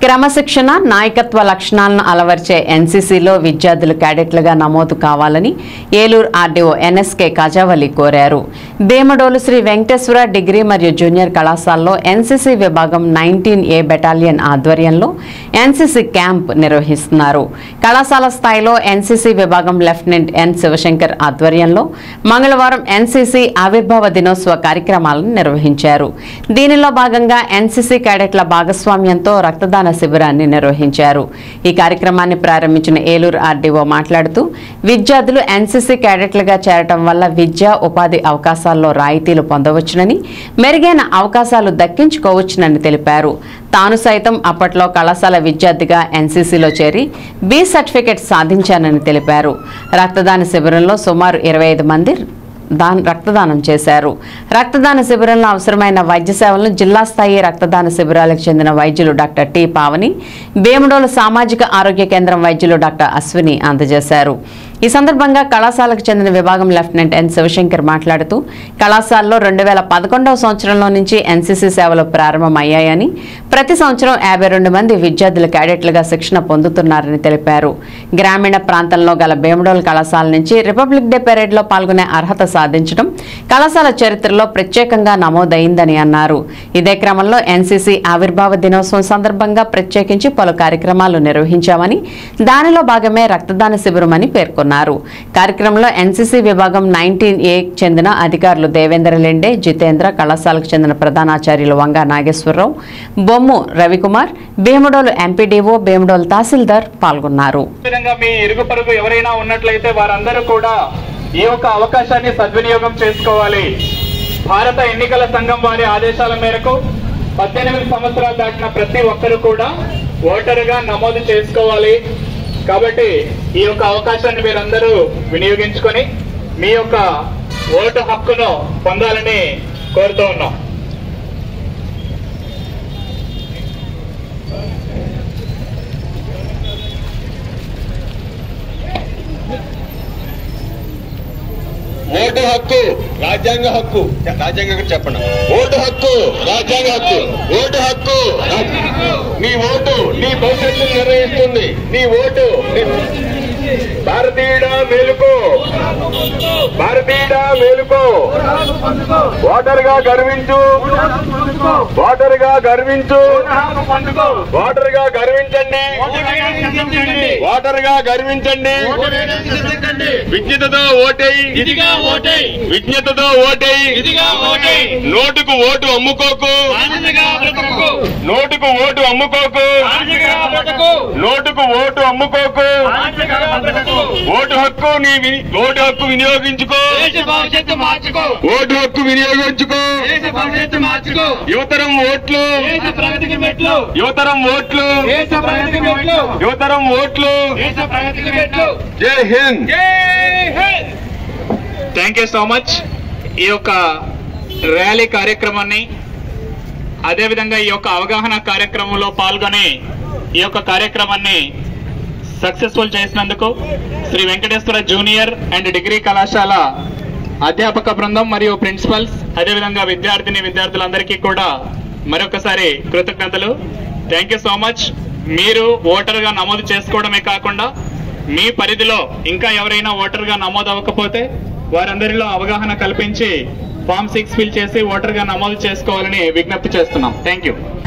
క్రమశిక్షణ నాయకత్వ లక్షణాలను అలవర్చే ఎన్సీసీలో విద్యార్థులు క్యాడెట్లుగా నమోదు కావాలని ఏలూరు ఆర్డీఓ ఎన్ఎస్కే కాజావలి కోరారు భీమడోలు శ్రీ వెంకటేశ్వర డిగ్రీ మరియు జూనియర్ కళాశాలలో ఎన్సీసీ విభాగం నైన్టీన్ ఏ బెటాలియన్ ఆధ్వర్యంలో ఎన్సీసీ క్యాంప్ నిర్వహిస్తున్నారు కళాశాల స్థాయిలో ఎన్సీసీ విభాగం లెఫ్టినెంట్ ఎన్ శివశంకర్ ఆధ్వర్యంలో మంగళవారం ఎన్సీసీ ఆవిర్భావ దినోత్సవ కార్యక్రమాలను నిర్వహించారు దీనిలో భాగంగా ఎన్సీసీ క్యాడెట్ల భాగస్వామ్యంతో రక్తదాన శిబిరాన్ని నిర్వహించారు ఈ కార్యక్రమాన్ని ప్రారంభించిన ఏలూరు ఆర్డీఓ మాట్లాడుతూ విద్యార్థులు ఎన్సీసీ క్యాడెట్లుగా చేరటం వల్ల విద్యా ఉపాధి అవకాశాల్లో రాయితీలు పొందవచ్చునని మెరుగైన అవకాశాలు దక్కించుకోవచ్చునని తెలిపారు తాను సైతం అప్పట్లో కళాశాల విద్యార్థిగా ఎన్సీసీలో చేరి బి సర్టిఫికెట్ సాధించానని తెలిపారు రక్తదాన శిబిరంలో సుమారు ఇరవై మంది దాన్ రక్తదానం చేశారు రక్తదాన శిబిరంలో అవసరమైన వైద్య సేవలను జిల్లా స్థాయి రక్తదాన శిబిరాలకు చెందిన వైద్యులు డాక్టర్ టి పావని భీమడోలు సామాజిక ఆరోగ్య కేంద్రం వైద్యులు డాక్టర్ అశ్విని అందజేశారు ఈ సందర్భంగా కళాశాలకు చెందిన విభాగం లెఫ్టినెంట్ ఎన్ శివశంకర్ మాట్లాడుతూ కళాశాలలో రెండు వేల పదకొండవ సంవత్సరంలో నుంచి ఎన్సీసీ సేవలు ప్రారంభమయ్యాయని ప్రతి సంవత్సరం యాభై రెండు మంది విద్యార్థులు క్యాడెట్లుగా శిక్షణ పొందుతున్నారని తెలిపారు గ్రామీణ ప్రాంతంలో గల భీమడోల్ కళాశాల నుంచి రిపబ్లిక్ డే పెరేడ్లో పాల్గొనే అర్హత సాధించడం కళాశాల చరిత్రలో ప్రత్యేకంగా నమోదైందని అన్నారు ఇదే క్రమంలో ఎన్సీసీ ఆవిర్భావ దినోత్సవం సందర్భంగా ప్రత్యేకించి పలు కార్యక్రమాలు నిర్వహించామని దానిలో భాగమే రక్తదాన శిబిరం అని పేర్కొన్నారు కార్యక్రమంలో ఎన్సీసీ విభాగం నైన్టీన్ ఏ చెందిన అధికారులు దేవేంద్ర లెండే జితేంద్ర కళాశాలకు చెందిన ప్రధానాచార్యులు వంగా నాగేశ్వరరావు బొమ్ము రవికుమార్ భీమడోలు ఎంపీడీఓ భీమడోలు తహసీల్దార్ పాల్గొన్నారు విధంగా మీ ఇరుగు పొరుగు ఎవరైనా ఉన్నట్లయితే వారందరూ కూడా ఈ యొక్క అవకాశాన్ని సద్వినియోగం చేసుకోవాలి భారత ఎన్నికల సంఘం వారి ఆదేశాల మేరకు పద్దెనిమిది సంవత్సరాలు దాటిన ప్రతి ఒక్కరు కూడా ఓటరుగా నమోదు చేసుకోవాలి కాబట్టి ఈ యొక్క అవకాశాన్ని మీరందరూ వినియోగించుకొని మీ యొక్క ఓటు హక్కును పొందాలని కోరుతూ ఉన్నాం ఓటు హక్కు రాజ్యాంగ హక్కు రాజ్యాంగ హక్కు చెప్పండి ఓటు హక్కు రాజ్యాంగ హక్కు ఓటు హక్కు నీ ఓటు నీ భవిష్యత్తు నిర్ణయిస్తుంది నీ ఓటు నీ- భారతీయుడా మేలుకో భారతీయుడా మేలుకో ఓటర్ గా గర్వించు ఓటర్ గా గర్వించు ఓటర్ గా గర్వించండి ఓటర్ గా గర్వించండి విజ్ఞతతో ఓటేయి ఇదిగా ఓటై విజ్ఞతతో ఓటేయి ఇదిగా ఓటై నోటుకు ఓటు అమ్ముకోకు ఆనందగా బ్రతుకు నోటుకు ఓటు అమ్ముకోకు ఆనందగా బ్రతుకు నోటుకు ఓటు అమ్ముకోకు ఆనందగా బ్రతుకు ఓటు హక్కు నీ వి- ఓటు హక్కు వినియోగించుకో దేశ భవిష్యత్తు మార్చుకో ఓటు హక్కు వినియోగించుకో దేశ భవిష్యత్తు మార్చుకో యువతరం ఓట్లు దేశ ప్రగతికి మెట్లు యువతరం ఓట్లు దేశ ప్రగతికి మెట్లు యువతరం ఓట్లు దేశ ప్రగతికి మెట్లు Jai Hind Jai Hind thank you so much ఈ యొక్క ర్యాలీ కార్యక్రమాన్ని అదేవిధంగా ఈ యొక్క అవగాహన కార్యక్రమంలో పాల్గొని ఈ యొక్క కార్యక్రమాన్ని సక్సెస్ఫుల్ చేసినందుకు Sri Venkateswara junior and degree కళాశాల అధ్యాపక బృందం మరియు ప్రిన్సిపల్స్ అదేవిధంగా విద్యార్థిని విద్యార్థులందరికీ కూడా మరొకసారి కృతజ్ఞతలు థ్యాంక్ యూ సో మచ్ మీరు ఓటర్గా నమోదు చేసుకోవడమే కాకుండా మీ పరిధిలో ఇంకా ఎవరైనా ఓటర్గా నమోదు అవ్వకపోతే వారందరిలో అవగాహన కల్పించి ఫామ్ సిక్స్ ఫిల్ చేసి ఓటర్గా నమోదు చేసుకోవాలని విజ్ఞప్తి చేస్తున్నాం థ్యాంక్ యూ